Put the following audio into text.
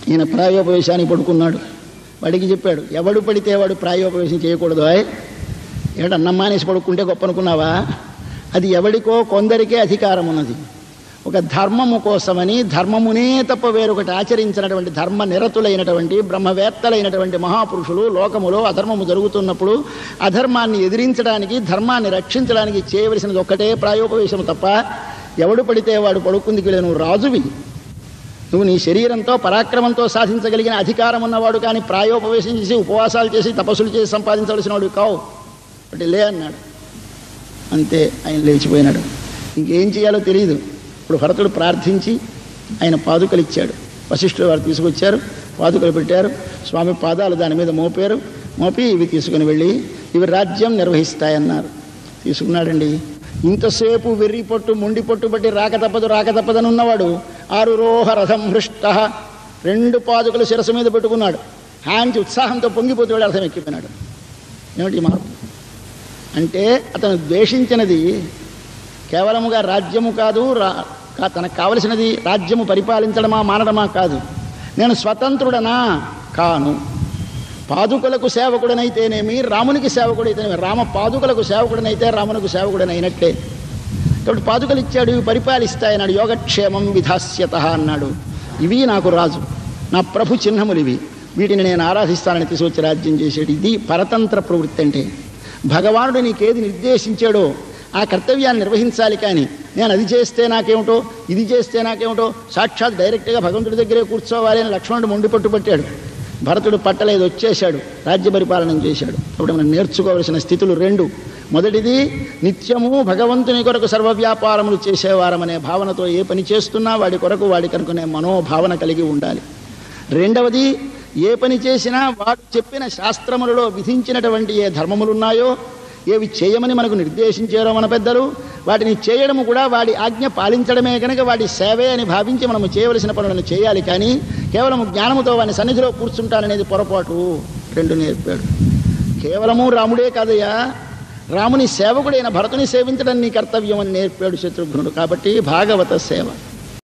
ఈయన ప్రాయోపవేశానికి పడుకున్నాడు వాడికి చెప్పాడు ఎవడు పడితే వాడు ప్రాయోపవేశం చేయకూడదు ఆయ్ ఏమిటి అన్నం మానేసి పడుకుంటే గొప్ప అనుకున్నావా అది ఎవడికో కొందరికే అధికారం ఉన్నది ఒక ధర్మము కోసమని ధర్మమునే తప్ప వేరొకటి ఆచరించినటువంటి ధర్మ నిరతులైనటువంటి బ్రహ్మవేత్తలైనటువంటి మహాపురుషులు లోకములో అధర్మము జరుగుతున్నప్పుడు అధర్మాన్ని ఎదిరించడానికి ధర్మాన్ని రక్షించడానికి చేయవలసినది ఒక్కటే ప్రాయోపవేశం తప్ప ఎవడు పడితే వాడు పడుకుందికి వెళ్ళి నువ్వు రాజువి నువ్వు నీ శరీరంతో పరాక్రమంతో సాధించగలిగిన అధికారం ఉన్నవాడు కానీ ప్రాయోపవేశం చేసి ఉపవాసాలు చేసి తపస్సులు చేసి సంపాదించవలసిన వాడు కావు ఒకటి లే అన్నాడు అంతే ఆయన లేచిపోయినాడు ఇంకేం చేయాలో తెలియదు ఇప్పుడు భరతుడు ప్రార్థించి ఆయన పాదుకలు ఇచ్చాడు వశిష్ఠుడు వారు తీసుకొచ్చారు పాదుకలు పెట్టారు స్వామి పాదాలు దాని మీద మోపారు మోపి ఇవి తీసుకుని వెళ్ళి ఇవి రాజ్యం నిర్వహిస్తాయన్నారు తీసుకున్నాడండి ఇంతసేపు వెర్రి పొట్టు మొండి పొట్టు బట్టి రాక తప్పదు రాక తప్పదని ఉన్నవాడు ఆరు రోహ రథం హృష్ట రెండు పాదుకలు శిరస్సు మీద పెట్టుకున్నాడు హాంచి ఉత్సాహంతో పొంగిపోతూ రథం ఎక్కిపోయినాడు ఏమిటి ఈ మార్పు అంటే అతను ద్వేషించినది కేవలముగా రాజ్యము కాదు రా కా- తనకు కావలసినది రాజ్యము పరిపాలించడమా మానడమా కాదు నేను స్వతంత్రుడనా కాను పాదుకలకు సేవకుడనైతేనేమి రామునికి సేవకుడైతేనేమి రామ పాదుకలకు సేవకుడనైతే రామునికి సేవకుడనైనట్లే కాబట్టి పాదుకలు ఇచ్చాడు ఇవి పరిపాలిస్తాయన్నాడు యోగక్షేమం విధాస్యత అన్నాడు ఇవి నాకు రాజు నా ప్రభు చిహ్నములు ఇవి వీటిని నేను ఆరాధిస్తానని తీసుకొచ్చి రాజ్యం చేసేది ఇది పరతంత్ర ప్రవృత్తి అంటే భగవానుడు నీకేది నిర్దేశించాడో ఆ కర్తవ్యాన్ని నిర్వహించాలి కానీ నేను అది చేస్తే నాకేమిటో ఇది చేస్తే నాకేమిటో సాక్షాత్ డైరెక్ట్గా భగవంతుడి దగ్గరే కూర్చోవాలి అని లక్ష్మణుడు మొండి పట్టుపట్టాడు భరతుడు పట్టలేదు వచ్చేశాడు రాజ్య పరిపాలన చేశాడు అప్పుడు మనం నేర్చుకోవలసిన స్థితులు రెండు మొదటిది నిత్యము భగవంతుని కొరకు సర్వవ్యాపారములు చేసేవారమనే భావనతో ఏ పని చేస్తున్నా వాడి కొరకు వాడి కనుకునే మనోభావన కలిగి ఉండాలి రెండవది ఏ పని చేసినా వాడు చెప్పిన శాస్త్రములలో విధించినటువంటి ఏ ధర్మములు ఉన్నాయో ఏవి చేయమని మనకు నిర్దేశించారో మన పెద్దలు వాటిని చేయడము కూడా వాడి ఆజ్ఞ పాలించడమే కనుక వాడి సేవే అని భావించి మనము చేయవలసిన పనులను చేయాలి కానీ కేవలం జ్ఞానముతో వాడిని సన్నిధిలో కూర్చుంటాననేది పొరపాటు రెండు నేర్పాడు కేవలము రాముడే కాదయ్యా రాముని సేవకుడైన భరతుని సేవించడం నీ కర్తవ్యం అని నేర్పాడు శత్రుఘ్నుడు కాబట్టి భాగవత సేవ